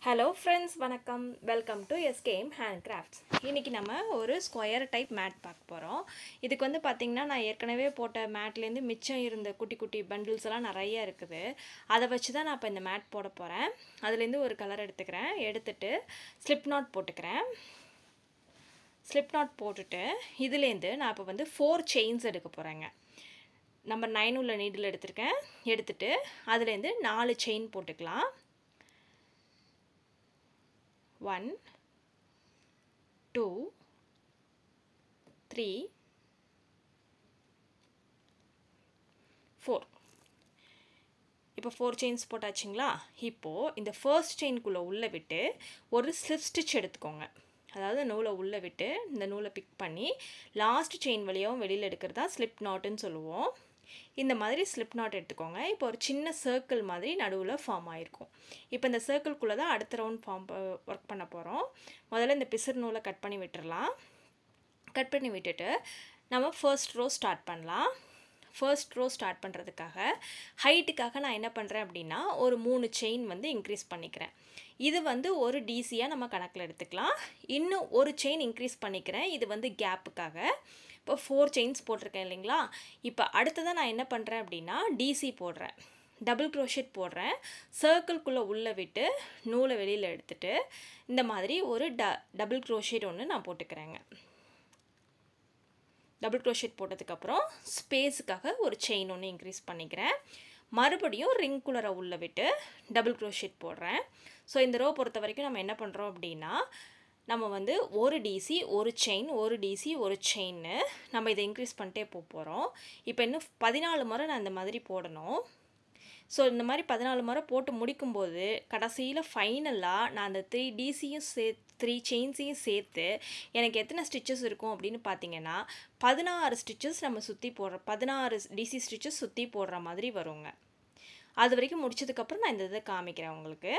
hello friends வணக்கம் welcome to SKM hand crafts இன்றைக்கி நம்ம ஒரு ஸ்கொயர் டைப் மேட் பார்க்க போகிறோம் இதுக்கு வந்து பார்த்திங்கன்னா நான் ஏற்கனவே போட்ட மேட்லேருந்து மிச்சம் இருந்த குட்டி குட்டி பண்டில்ஸ் எல்லாம் நிறைய இருக்குது அதை வச்சு தான் நான் இப்போ இந்த மேட் போட போகிறேன் அதுலேருந்து ஒரு கலர் எடுத்துக்கிறேன் எடுத்துட்டு ஸ்லிப் நாட் போட்டுக்கிறேன் ஸ்லிப் நாட் போட்டுட்டு இதுலேருந்து நான் இப்போ வந்து ஃபோர் செயின்ஸ் எடுக்க போகிறேங்க நம்பர் நைன் உள்ள நீடில் எடுத்திருக்கேன் எடுத்துட்டு அதுலேருந்து நாலு செயின் போட்டுக்கலாம் ஒன் டூ த்ரீ ஃபோர் இப்போ ஃபோர் செயின்ஸ் போட்டாச்சுங்களா இப்போது இந்த ஃபர்ஸ்ட் செயின்குள்ளே உள்ளே விட்டு ஒரு ஸ்லிப் ஸ்டிச் எடுத்துக்கோங்க அதாவது நூலை உள்ளே விட்டு இந்த நூலை பிக் பண்ணி லாஸ்ட் செயின் வழியாகவும் வெளியில் எடுக்கிறது தான் ஸ்லிப் நாட்டுன்னு சொல்லுவோம் இந்த மாதிரி ஸ்லிப் நாட் எடுத்துக்கோங்க இப்போ ஒரு சின்ன சர்க்கிள் மாதிரி நடுவில் ஃபார்ம் ஆகிருக்கும் இப்போ இந்த சர்க்கிள்குள்ளே தான் அடுத்த ரவுண்ட் ஃபார்ம் ஒர்க் பண்ண போகிறோம் முதல்ல இந்த பிசிறு நூலை கட் பண்ணி விட்டுறலாம் கட் பண்ணி விட்டுட்டு நம்ம ஃபர்ஸ்ட் ரோ ஸ்டார்ட் பண்ணலாம் ஃபர்ஸ்ட் ரோ ஸ்டார்ட் பண்ணுறதுக்காக ஹைட்டுக்காக நான் என்ன பண்ணுறேன் அப்படின்னா ஒரு மூணு செயின் வந்து இன்க்ரீஸ் பண்ணிக்கிறேன் இது வந்து ஒரு டிசியாக நம்ம கணக்கில் எடுத்துக்கலாம் இன்னும் ஒரு செயின் இன்க்ரீஸ் பண்ணிக்கிறேன் இது வந்து கேப்புக்காக இப்போ ஃபோர் செயின்ஸ் போட்டிருக்கேன் இல்லைங்களா இப்போ அடுத்ததாக நான் என்ன பண்ணுறேன் அப்படின்னா டிசி போடுறேன் டபுள் க்ரோஷெட் போடுறேன் சர்க்கிள்குள்ளே உள்ளே விட்டு நூலை வெளியில் எடுத்துட்டு இந்த மாதிரி ஒரு ட டபுள் க்ரோஷெட் ஒன்று நான் போட்டுக்கிறேங்க டபுள் க்ரோஷெட் போட்டதுக்கப்புறம் ஸ்பேஸுக்காக ஒரு செயின் ஒன்று இன்க்ரீஸ் பண்ணிக்கிறேன் மறுபடியும் ரிங் குளரை உள்ளே விட்டு டபுள் க்ரோஷெட் போடுறேன் ஸோ இந்த ரோ பொறுத்த வரைக்கும் நம்ம என்ன பண்ணுறோம் அப்படின்னா நம்ம வந்து ஒரு டிசி ஒரு செயின் ஒரு டிசி ஒரு செயின்னு நம்ம இதை இன்க்ரீஸ் பண்ணிட்டே போக போகிறோம் இப்போ இன்னும் பதினாலு முறை நான் இந்த மாதிரி போடணும் ஸோ இந்த மாதிரி பதினாலு முறை போட்டு முடிக்கும்போது கடைசியில் ஃபைனலாக நான் அந்த த்ரீ டிசியும் சே த்ரீ செயின்ஸையும் சேர்த்து எனக்கு எத்தனை ஸ்டிச்சஸ் இருக்கும் அப்படின்னு பார்த்தீங்கன்னா பதினாறு ஸ்டிச்சஸ் நம்ம சுற்றி போடுற பதினாறு டிசி ஸ்டிச்சஸ் சுற்றி போடுற மாதிரி வருங்க அது வரைக்கும் முடிச்சதுக்கப்புறம் நான் இந்த இதை காமிக்கிறேன் உங்களுக்கு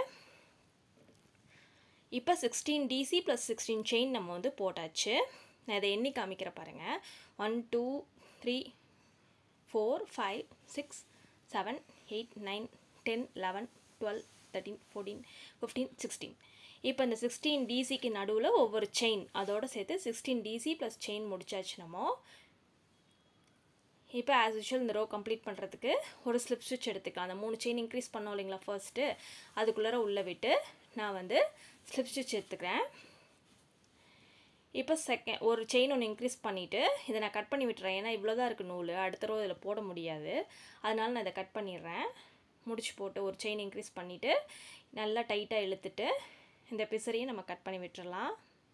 இப்போ sixteen DC plus sixteen chain நம்ம வந்து போட்டாச்சு நான் இதை எண்ணி காமிக்கிற பாருங்கள் one two three four five six seven eight nine ten eleven twelve thirteen fourteen fifteen sixteen இப்போ இந்த சிக்ஸ்டீன் டிசிக்கு நடுவில் ஒவ்வொரு செயின் அதோடு சேர்த்து சிக்ஸ்டீன் டிசி ப்ளஸ் செயின் முடிச்சாச்சு நம்ம இப்போ ஆஸ் யூஷுவல் இந்த ரோ கம்ப்ளீட் பண்ணுறதுக்கு ஒரு ஸ்லிப் ஸ்டிச் எடுத்துக்கலாம் அந்த மூணு செயின் இன்க்ரீஸ் பண்ணோம் இல்லைங்களா ஃபர்ஸ்ட்டு அதுக்குள்ளார உள்ளே விட்டு நான் வந்து ஸ்லிப் ஸ்டிச் எடுத்துக்கிறேன் இப்போ செகண்ட் ஒரு செயின் ஒன்று இன்க்ரீஸ் பண்ணிவிட்டு இதை நான் கட் பண்ணி விட்டுறேன் ஏன்னா இவ்வளோ தான் இருக்குது நூல் அடுத்த ரோ இதில் போட முடியாது அதனால நான் இதை கட் பண்ணிடுறேன் முடிச்சு போட்டு ஒரு செயின் இன்க்ரீஸ் பண்ணிவிட்டு நல்லா டைட்டாக இழுத்துட்டு இந்த பிசரையும் நம்ம கட் பண்ணி விட்டுறலாம்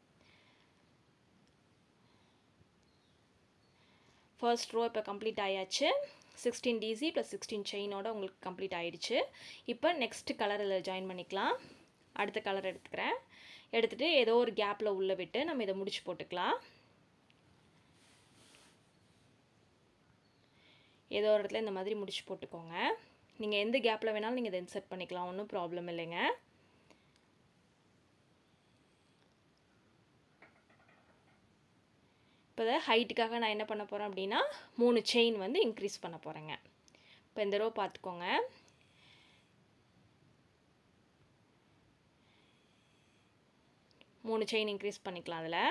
ஃபர்ஸ்ட் ரோ இப்போ கம்ப்ளீட் ஆயாச்சு சிக்ஸ்டீன் டிசி ப்ளஸ் சிக்ஸ்டீன் செயினோட உங்களுக்கு கம்ப்ளீட் ஆகிடுச்சு இப்போ நெக்ஸ்ட் கலர் இதில் ஜாயின் பண்ணிக்கலாம் அடுத்த கலர் எடுத்துக்கிறேன் எடுத்துகிட்டு ஏதோ ஒரு கேப்பில் உள்ளே விட்டு நம்ம இதை முடிச்சு போட்டுக்கலாம் ஏதோ ஒரு இடத்துல இந்த மாதிரி முடிச்சு போட்டுக்கோங்க நீங்கள் எந்த கேப்பில் வேணாலும் நீங்கள் இதை இன்சர்ட் பண்ணிக்கலாம் ஒன்றும் ப்ராப்ளம் இல்லைங்க இப்போ இதை ஹைட்டுக்காக நான் என்ன பண்ண போகிறேன் அப்படின்னா மூணு செயின் வந்து இன்க்ரீஸ் பண்ண போகிறேங்க இப்போ இந்த ரோ பார்த்துக்கோங்க மூணு செயின் இன்க்ரீஸ் பண்ணிக்கலாம் அதில்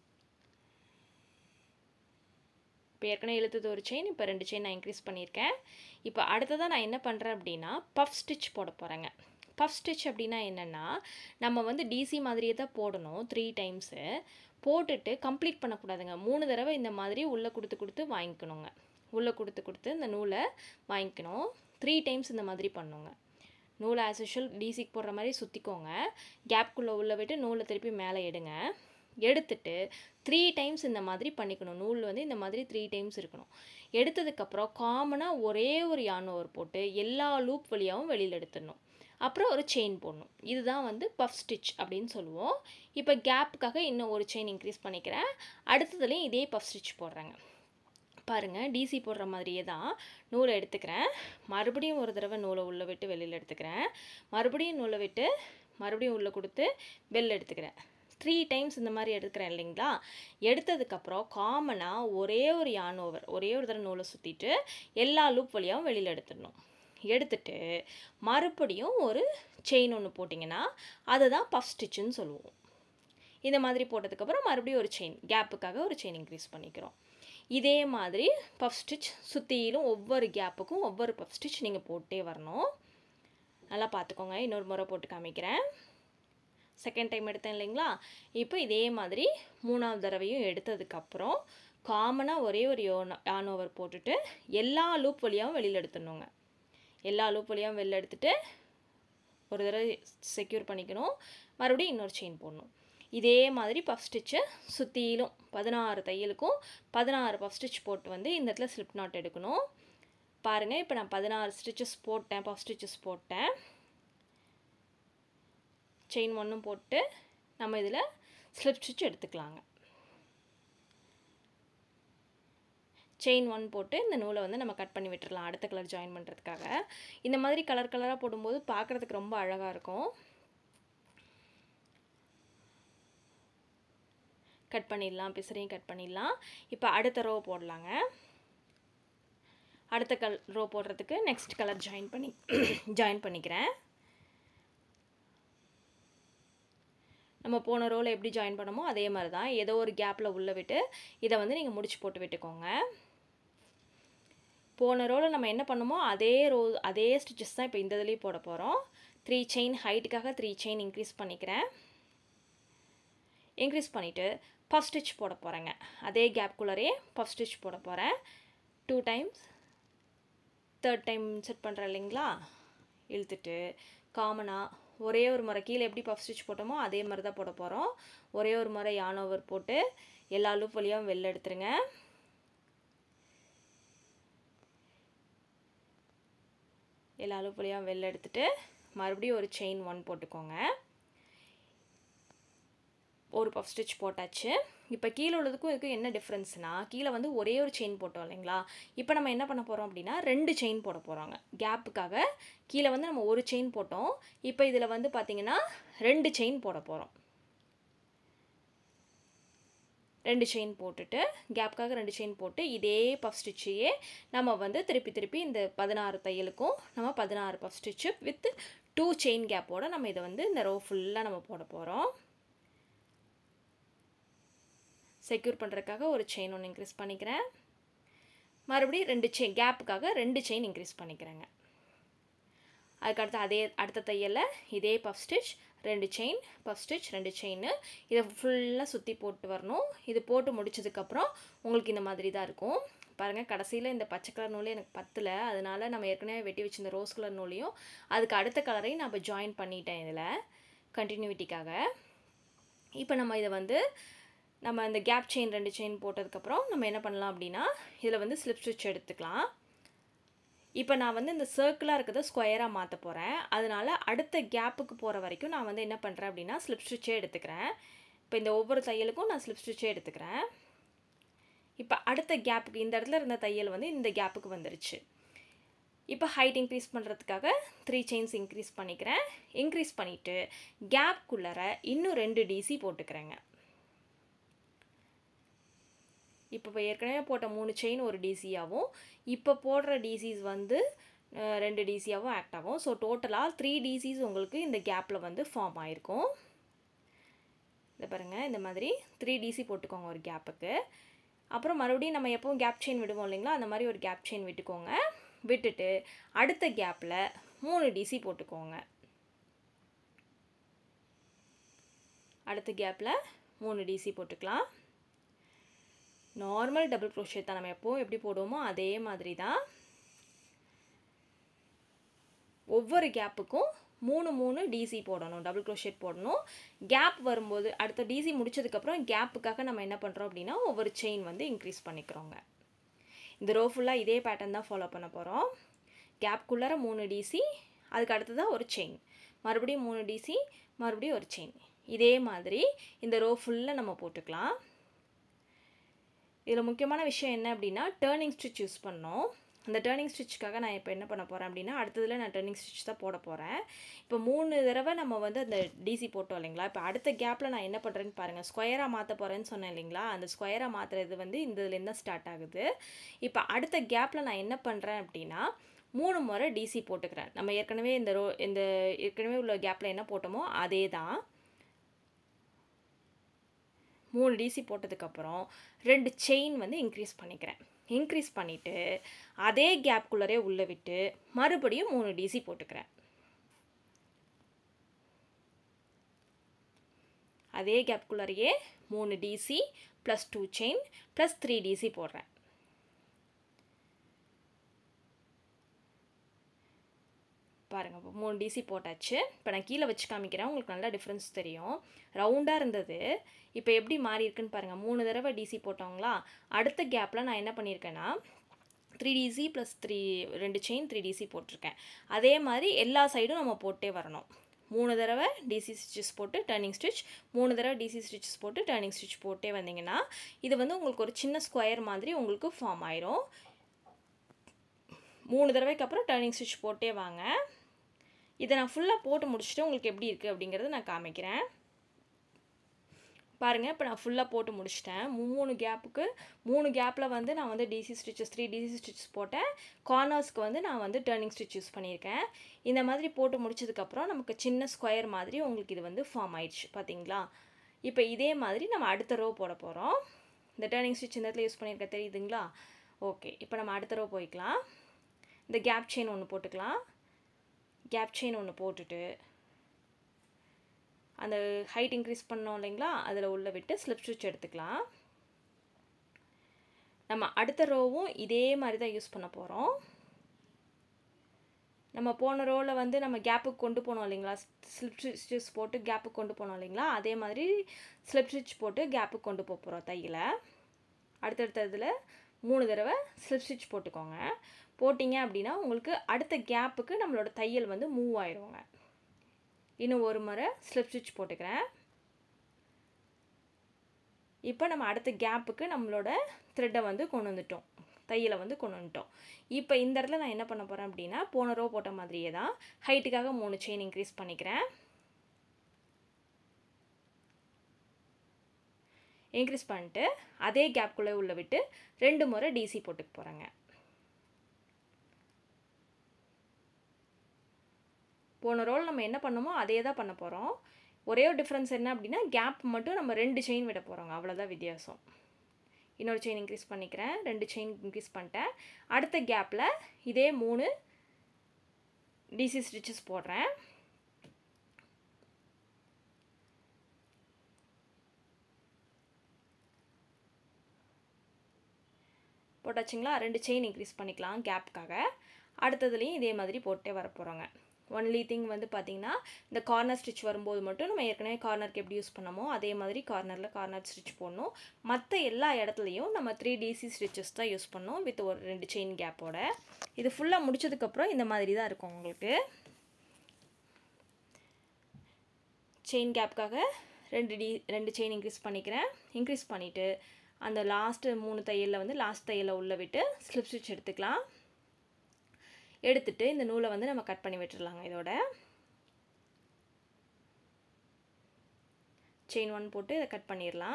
இப்போ ஏற்கனவே இழுத்தது ஒரு செயின் இப்போ ரெண்டு செயின் நான் இன்க்ரீஸ் பண்ணியிருக்கேன் இப்போ அடுத்ததாக நான் என்ன பண்ணுறேன் அப்படின்னா பஃப் ஸ்டிச் போட போகிறேங்க பஃப் ஸ்டிச் அப்படின்னா என்னென்னா நம்ம வந்து டிசி மாதிரியே தான் போடணும் த்ரீ டைம்ஸு போட்டுட்டு கம்ப்ளீட் பண்ணக்கூடாதுங்க மூணு தடவை இந்த மாதிரி உள்ளே கொடுத்து கொடுத்து வாங்கிக்கணுங்க உள்ளே கொடுத்து கொடுத்து இந்த நூலை வாங்கிக்கணும் த்ரீ டைம்ஸ் இந்த மாதிரி பண்ணுங்க நூலை ஆஸ் யூஷுவல் டிசிக்கு போடுற மாதிரி சுற்றிக்கோங்க கேப்குள்ளே உள்ள விட்டு நூலை திருப்பி மேலே எடுங்க எடுத்துட்டு த்ரீ டைம்ஸ் இந்த மாதிரி பண்ணிக்கணும் நூல் வந்து இந்த மாதிரி த்ரீ டைம்ஸ் இருக்கணும் எடுத்ததுக்கப்புறம் காமனாக ஒரே ஒரு யான் ஓவர் போட்டு எல்லா லூப் வழியாகவும் வெளியில் எடுத்துடணும் அப்புறம் ஒரு செயின் போடணும் இதுதான் வந்து பஃப் ஸ்டிச் அப்படின்னு சொல்லுவோம் இப்போ கேப்புக்காக இன்னும் ஒரு செயின் இன்க்ரீஸ் பண்ணிக்கிறேன் அடுத்ததுலேயும் இதே பஃப் ஸ்டிச் போடுறேங்க பாருங்கள் டிசி போடுற மாதிரியே தான் நூலை எடுத்துக்கிறேன் மறுபடியும் ஒரு தடவை நூலை உள்ளே விட்டு வெளியில் எடுத்துக்கிறேன் மறுபடியும் நூலை விட்டு மறுபடியும் உள்ளே கொடுத்து வெளில எடுத்துக்கிறேன் த்ரீ டைம்ஸ் இந்த மாதிரி எடுக்கிறேன் இல்லைங்களா எடுத்ததுக்கப்புறம் காமனாக ஒரே ஒரு யான் ஓவர் ஒரே ஒரு தடவை நூலை சுற்றிட்டு எல்லா லூப் வழியாகவும் வெளியில் எடுத்துடணும் எடுத்துட்டு மறுபடியும் ஒரு செயின் ஒன்று போட்டிங்கன்னா அதை தான் பஃப் ஸ்டிச்சுன்னு சொல்லுவோம் இந்த மாதிரி போட்டதுக்கப்புறம் மறுபடியும் ஒரு செயின் கேப்புக்காக ஒரு செயின் இன்க்ரீஸ் பண்ணிக்கிறோம் இதே மாதிரி பஃப் ஸ்டிச் சுற்றிலும் ஒவ்வொரு கேப்புக்கும் ஒவ்வொரு பஃப் ஸ்டிச் நீங்கள் போட்டே வரணும் நல்லா பார்த்துக்கோங்க இன்னொரு முறை போட்டு காமிக்கிறேன் செகண்ட் டைம் எடுத்தேன் இல்லைங்களா இப்போ இதே மாதிரி மூணாவது தடவையும் எடுத்ததுக்கப்புறம் காமனாக ஒரே ஒரு யோன் யான் ஓவர் போட்டுட்டு எல்லா லூப் வழியாகவும் வெளியில் எடுத்துடணுங்க எல்லா லூப் வழியாகவும் வெளில எடுத்துட்டு ஒரு தடவை செக்யூர் பண்ணிக்கணும் மறுபடியும் இன்னொரு செயின் போடணும் இதே மாதிரி பஃப் ஸ்டிச்சு சுற்றிலும் பதினாறு தையலுக்கும் பதினாறு பஃப் ஸ்டிச் போட்டு வந்து இந்த இடத்துல ஸ்லிப் நாட் எடுக்கணும் பாருங்கள் இப்போ நான் பதினாறு ஸ்டிச்சஸ் போட்டேன் பஃப் ஸ்டிச்சஸ் போட்டேன் செயின் ஒன்றும் போட்டு நம்ம இதில் ஸ்லிப் ஸ்டிச் எடுத்துக்கலாங்க செயின் ஒன் போட்டு இந்த நூலை வந்து நம்ம கட் பண்ணி விட்டுறலாம் அடுத்த கலர் ஜாயின் பண்ணுறதுக்காக இந்த மாதிரி கலர் கலராக போடும்போது பார்க்குறதுக்கு ரொம்ப அழகாக இருக்கும் கட் பண்ணிடலாம் பிசரையும் கட் பண்ணிடலாம் இப்போ அடுத்த ரோ போடலாங்க அடுத்த கல் ரோ போடுறதுக்கு நெக்ஸ்ட் கலர் ஜாயின் பண்ணி ஜாயின் பண்ணிக்கிறேன் நம்ம போன ரோவில் எப்படி ஜாயின் பண்ணமோ அதே மாதிரி தான் ஏதோ ஒரு கேப்பில் உள்ளே விட்டு இதை வந்து நீங்கள் முடிச்சு போட்டு விட்டுக்கோங்க போன ரோவில் நம்ம என்ன பண்ணமோ அதே ரோ அதே ஸ்டிச்சஸ் தான் இப்போ இந்த இதுலேயும் போட போகிறோம் த்ரீ செயின் ஹைட்டுக்காக த்ரீ செயின் இன்க்ரீஸ் பண்ணிக்கிறேன் இன்க்ரீஸ் பண்ணிவிட்டு பஃப் ஸ்டிச் போட போகிறேங்க அதே கேப்குள்ளரே பஃப் ஸ்டிச் போட போகிறேன் two times third time set பண்ணுறேன் இல்லைங்களா இழுத்துட்டு காமனாக ஒரே ஒரு முறை கீழே எப்படி பஃப் ஸ்டிச் போட்டோமோ அதே மாதிரி தான் போட போகிறோம் ஒரே ஒரு முறை யான் ஓவர் போட்டு எல்லா லூப் வழியாகவும் வெளில எடுத்துருங்க எல்லா லூப் வழியாகவும் வெளில எடுத்துட்டு மறுபடியும் ஒரு செயின் ஒன் போட்டுக்கோங்க ஒரு பஃப் ஸ்டிச் போட்டாச்சு இப்போ கீழே உள்ளதுக்கும் இதுக்கும் என்ன டிஃப்ரென்ஸ்னால் கீழே வந்து ஒரே ஒரு செயின் போட்டோம் இல்லைங்களா இப்போ நம்ம என்ன பண்ண போகிறோம் அப்படின்னா ரெண்டு செயின் போட போகிறாங்க கேப்புக்காக கீழே வந்து நம்ம ஒரு செயின் போட்டோம் இப்போ இதில் வந்து பார்த்திங்கன்னா ரெண்டு செயின் போட போகிறோம் ரெண்டு செயின் போட்டுட்டு கேப்புக்காக ரெண்டு செயின் போட்டு இதே பஃப் ஸ்டிச்சையே நம்ம வந்து திருப்பி திருப்பி இந்த பதினாறு தையலுக்கும் நம்ம பதினாறு puff stitch with two chain கேப்போட நம்ம இதை வந்து இந்த ரோ ஃபுல்லாக நம்ம போட போகிறோம் செக்யூர் பண்ணுறதுக்காக ஒரு செயின் ஒன்று இன்க்ரீஸ் பண்ணிக்கிறேன் மறுபடியும் ரெண்டு செயின் கேப்புக்காக ரெண்டு செயின் இன்க்ரீஸ் பண்ணிக்கிறேங்க அதுக்கடுத்து அதே அடுத்த தையலில் இதே பஃப் ஸ்டிச் ரெண்டு செயின் பஃப் ஸ்டிச் ரெண்டு செயின் இதை ஃபுல்லாக சுற்றி போட்டு வரணும் இது போட்டு முடிச்சதுக்கப்புறம் உங்களுக்கு இந்த மாதிரி தான் இருக்கும் பாருங்கள் கடைசியில் இந்த பச்சை கலர் நூலே எனக்கு பத்தலை அதனால நம்ம ஏற்கனவே வெட்டி வச்சிருந்த ரோஸ் கலர் நூலையும் அதுக்கு அடுத்த கலரையும் நான் இப்போ ஜாயின் பண்ணிட்டேன் இதில் கண்டினியூட்டிக்காக இப்போ நம்ம இதை வந்து நம்ம இந்த கேப் செயின் ரெண்டு செயின் போட்டதுக்கப்புறம் நம்ம என்ன பண்ணலாம் அப்படின்னா இதில் வந்து ஸ்லிப் ஸ்டிச் எடுத்துக்கலாம் இப்போ நான் வந்து இந்த சர்க்கிளாக இருக்கிறத ஸ்கொயராக மாற்ற போகிறேன் அதனால் அடுத்த கேப்புக்கு போகிற வரைக்கும் நான் வந்து என்ன பண்ணுறேன் அப்படின்னா ஸ்லிப் ஸ்டிச்சே எடுத்துக்கிறேன் இப்போ இந்த ஒவ்வொரு தையலுக்கும் நான் ஸ்லிப் ஸ்டிச்சே எடுத்துக்கிறேன் இப்போ அடுத்த கேப்புக்கு இந்த இடத்துல இருந்த தையல் வந்து இந்த கேப்புக்கு வந்துருச்சு இப்போ ஹைட் இன்க்ரீஸ் பண்ணுறதுக்காக த்ரீ செயின்ஸ் இன்க்ரீஸ் பண்ணிக்கிறேன் இன்க்ரீஸ் பண்ணிவிட்டு கேப்குள்ளர இன்னும் ரெண்டு டிசி போட்டுக்கிறேங்க இப்போ ஏற்கனவே போட்ட மூணு செயின் ஒரு டிசியாகவும் இப்போ போடுற டிசிஸ் வந்து ரெண்டு டிசியாகவும் ஆக்ட் ஆகும் ஸோ டோட்டலாக த்ரீ டிசிஸ் உங்களுக்கு இந்த கேப்பில் வந்து ஃபார்ம் ஆகிருக்கும் இதை பாருங்கள் இந்த மாதிரி த்ரீ டிசி போட்டுக்கோங்க ஒரு கேப்புக்கு அப்புறம் மறுபடியும் நம்ம எப்பவும் கேப் செயின் விடுவோம் இல்லைங்களா அந்த மாதிரி ஒரு கேப் செயின் விட்டுக்கோங்க விட்டுட்டு அடுத்த கேப்பில் மூணு டிசி போட்டுக்கோங்க அடுத்த கேப்பில் மூணு டிசி போட்டுக்கலாம் நார்மல் டபுள் க்ரோஷே தான் நம்ம எப்போவும் எப்படி போடுவோமோ அதே மாதிரி தான் ஒவ்வொரு கேப்புக்கும் மூணு மூணு டிசி போடணும் டபுள் க்ரோஷேட் போடணும் கேப் வரும்போது அடுத்த டிசி முடிச்சதுக்கப்புறம் கேப்புக்காக நம்ம என்ன பண்ணுறோம் அப்படின்னா ஒவ்வொரு செயின் வந்து இன்க்ரீஸ் பண்ணிக்கிறோங்க இந்த ரோ ஃபுல்லாக இதே பேட்டர்ன் தான் ஃபாலோ பண்ண போகிறோம் கேப்குள்ளார மூணு டிசி அதுக்கு அடுத்ததாக ஒரு செயின் மறுபடியும் மூணு டிசி மறுபடியும் ஒரு செயின் இதே மாதிரி இந்த ரோ ஃபுல்லாக நம்ம போட்டுக்கலாம் இதில் முக்கியமான விஷயம் என்ன அப்படின்னா டேர்னிங் ஸ்டிச் யூஸ் பண்ணோம் அந்த டேர்னிங் ஸ்டிச்சுக்காக நான் இப்போ என்ன பண்ண போகிறேன் அப்படின்னா அடுத்ததில் நான் டேர்னிங் ஸ்டிச் தான் போட போகிறேன் இப்போ மூணு தடவை நம்ம வந்து அந்த டிசி போட்டோம் இல்லைங்களா இப்போ அடுத்த கேப்பில் நான் என்ன பண்ணுறேன்னு பாருங்கள் ஸ்கொயராக மாற்ற போகிறேன்னு சொன்னேன் இல்லைங்களா அந்த ஸ்கொயராக மாற்றுறது வந்து இந்த இதுலேருந்து தான் ஸ்டார்ட் ஆகுது இப்போ அடுத்த கேப்பில் நான் என்ன பண்ணுறேன் அப்படின்னா மூணு முறை டிசி போட்டுக்கிறேன் நம்ம ஏற்கனவே இந்த ரோ இந்த ஏற்கனவே உள்ள கேப்பில் என்ன போட்டோமோ அதே தான் மூணு டிசி போட்டதுக்கப்புறம் ரெண்டு செயின் வந்து இன்க்ரீஸ் பண்ணிக்கிறேன் இன்க்ரீஸ் பண்ணிவிட்டு அதே கேப்குள்ளரே உள்ளே விட்டு மறுபடியும் மூணு டிசி போட்டுக்கிறேன் அதே கேப்குள்ளரையே மூணு DC plus two chain plus three DC போடுறேன் பாருங்கள் இப்போ மூணு டிசி போட்டாச்சு இப்போ நான் கீழே வச்சு காமிக்கிறேன் உங்களுக்கு நல்லா டிஃப்ரென்ஸ் தெரியும் ரவுண்டாக இருந்தது இப்போ எப்படி மாறி இருக்குன்னு பாருங்கள் மூணு தடவை டிசி போட்டோங்களா அடுத்த கேப்பில் நான் என்ன பண்ணியிருக்கேன்னா த்ரீ டிசி ப்ளஸ் த்ரீ ரெண்டு செயின் த்ரீ டிசி போட்டிருக்கேன் அதே மாதிரி எல்லா சைடும் நம்ம போட்டே வரணும் மூணு தடவை டிசி ஸ்டிச்சஸ் போட்டு டர்னிங் ஸ்டிச் மூணு தடவை டிசி ஸ்டிச்சஸ் போட்டு டர்னிங் ஸ்டிச் போட்டே வந்தீங்கன்னா இது வந்து உங்களுக்கு ஒரு சின்ன ஸ்கொயர் மாதிரி உங்களுக்கு ஃபார்ம் ஆயிரும் மூணு தடவைக்கு அப்புறம் டர்னிங் ஸ்டிச் போட்டே வாங்க இதை நான் ஃபுல்லாக போட்டு முடிச்சுட்டு உங்களுக்கு எப்படி இருக்குது அப்படிங்கிறத நான் காமிக்கிறேன் பாருங்கள் இப்போ நான் ஃபுல்லாக போட்டு முடிச்சிட்டேன் மூணு கேப்புக்கு மூணு கேப்பில் வந்து நான் வந்து DC stitches three DC stitches போட்டேன் கார்னர்ஸ்க்கு வந்து நான் வந்து டர்னிங் ஸ்டிச் யூஸ் பண்ணியிருக்கேன் இந்த மாதிரி போட்டு முடிச்சதுக்கப்புறம் நமக்கு சின்ன ஸ்கொயர் மாதிரி உங்களுக்கு இது வந்து ஃபார்ம் ஆயிடுச்சு பார்த்தீங்களா இப்போ இதே மாதிரி நம்ம அடுத்த ரோ போட போகிறோம் இந்த டர்னிங் ஸ்டிச் இந்த இடத்துல யூஸ் பண்ணியிருக்க தெரியுதுங்களா ஓகே இப்போ நம்ம அடுத்த ரோ போய்க்கலாம் இந்த கேப் செயின் ஒன்று போட்டுக்கலாம் கேப் செயின் ஒன்று போட்டுட்டு அந்த ஹைட் இன்க்ரீஸ் பண்ணோம் இல்லைங்களா அதில் உள்ள விட்டு ஸ்லிப் ஸ்டிச் எடுத்துக்கலாம் நம்ம அடுத்த ரோவும் இதே மாதிரி தான் யூஸ் பண்ண போகிறோம் நம்ம போன ரோவில் வந்து நம்ம கேப்புக்கு கொண்டு போனோம் இல்லைங்களா ஸ்லிப் ஸ்டிச்சஸ் போட்டு கேப்புக்கு கொண்டு போனோம் இல்லைங்களா அதே மாதிரி ஸ்லிப் ஸ்டிச் போட்டு கேப்புக்கு கொண்டு போக போகிறோம் தையில் அடுத்தடுத்த இதில் மூணு தடவை ஸ்லிப் ஸ்டிச் போட்டுக்கோங்க போட்டிங்க அப்படின்னா உங்களுக்கு அடுத்த கேப்புக்கு நம்மளோட தையல் வந்து மூவ் ஆயிடுவாங்க இன்னும் ஒரு முறை ஸ்லிப் ஸ்டிச் போட்டுக்கிறேன் இப்போ நம்ம அடுத்த கேப்புக்கு நம்மளோட த்ரெட்டை வந்து கொண்டு வந்துட்டோம் தையலை வந்து கொண்டு வந்துட்டோம் இப்போ இந்த இடத்துல நான் என்ன பண்ண போகிறேன் அப்படின்னா போன ரோ போட்ட மாதிரியே தான் ஹைட்டுக்காக மூணு செயின் இன்க்ரீஸ் பண்ணிக்கிறேன் இன்க்ரீஸ் பண்ணிட்டு அதே கேப்குள்ளே உள்ள விட்டு ரெண்டு முறை டிசி போட்டுக்க போகிறேங்க போன ரோல் நம்ம என்ன பண்ணோமோ அதே தான் பண்ண போகிறோம் ஒரே ஒரு டிஃப்ரென்ஸ் என்ன அப்படின்னா கேப் மட்டும் நம்ம ரெண்டு செயின் விட போகிறோங்க அவ்வளோதான் வித்தியாசம் இன்னொரு செயின் இன்க்ரீஸ் பண்ணிக்கிறேன் ரெண்டு செயின் இன்க்ரீஸ் பண்ணிட்டேன் அடுத்த கேப்பில் இதே மூணு டிசி ஸ்டிச்சஸ் போடுறேன் போட்டாச்சுங்களா ரெண்டு செயின் இன்க்ரீஸ் பண்ணிக்கலாம் கேப்புக்காக அடுத்ததுலேயும் இதே மாதிரி போட்டே வர போகிறோங்க ஒன்லி திங் வந்து பார்த்திங்கன்னா இந்த கார்னர் ஸ்டிச் வரும்போது மட்டும் நம்ம ஏற்கனவே கார்னருக்கு எப்படி யூஸ் பண்ணமோ அதே மாதிரி கார்னரில் கார்னர் ஸ்டிச் போடணும் மற்ற எல்லா இடத்துலையும் நம்ம த்ரீ டிசி ஸ்டிச்சஸ் தான் யூஸ் பண்ணோம் வித் ஒரு ரெண்டு செயின் கேப்போட இது ஃபுல்லாக முடிச்சதுக்கப்புறம் இந்த மாதிரி தான் இருக்கும் உங்களுக்கு செயின் கேப்புக்காக ரெண்டு டி ரெண்டு செயின் இன்க்ரீஸ் பண்ணிக்கிறேன் இன்க்ரீஸ் பண்ணிவிட்டு அந்த லாஸ்ட்டு மூணு தையலில் வந்து லாஸ்ட் தையலை உள்ளே விட்டு ஸ்லிப் ஸ்டிச் எடுத்துக்கலாம் எடுத்துட்டு இந்த நூலை வந்து நம்ம கட் பண்ணி விட்டுடலாங்க இதோட செயின் ஒன் போட்டு இதை கட் பண்ணிடலாம்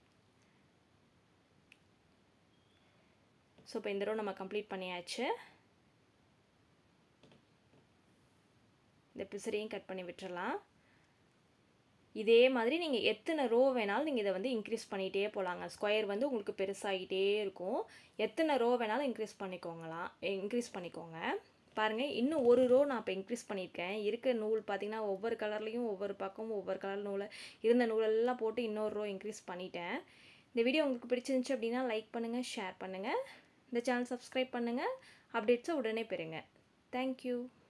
ஸோ இப்போ இந்த ரோ நம்ம கம்ப்ளீட் பண்ணியாச்சு இந்த பிசரையும் கட் பண்ணி விட்டுறலாம் இதே மாதிரி நீங்கள் எத்தனை ரோ வேணாலும் நீங்கள் இதை வந்து இன்க்ரீஸ் பண்ணிகிட்டே போகலாங்க ஸ்கொயர் வந்து உங்களுக்கு பெருசாகிட்டே இருக்கும் எத்தனை ரோ வேணாலும் இன்க்ரீஸ் பண்ணிக்கோங்களாம் இன்க்ரீஸ் பண்ணிக்கோங்க பாருங்கள் இன்னும் ஒரு ரோ நான் இப்போ இன்க்ரீஸ் பண்ணியிருக்கேன் இருக்க நூல் பார்த்திங்கன்னா ஒவ்வொரு கலர்லேயும் ஒவ்வொரு பக்கமும் ஒவ்வொரு கலர் நூலை இருந்த நூலெல்லாம் போட்டு இன்னொரு ரோ இன்க்ரீஸ் பண்ணிட்டேன் இந்த வீடியோ உங்களுக்கு பிடிச்சிருந்துச்சு அப்படின்னா லைக் பண்ணுங்கள் ஷேர் பண்ணுங்கள் இந்த சேனல் சப்ஸ்கிரைப் பண்ணுங்கள் அப்டேட்ஸை உடனே பெறுங்க தேங்க்யூ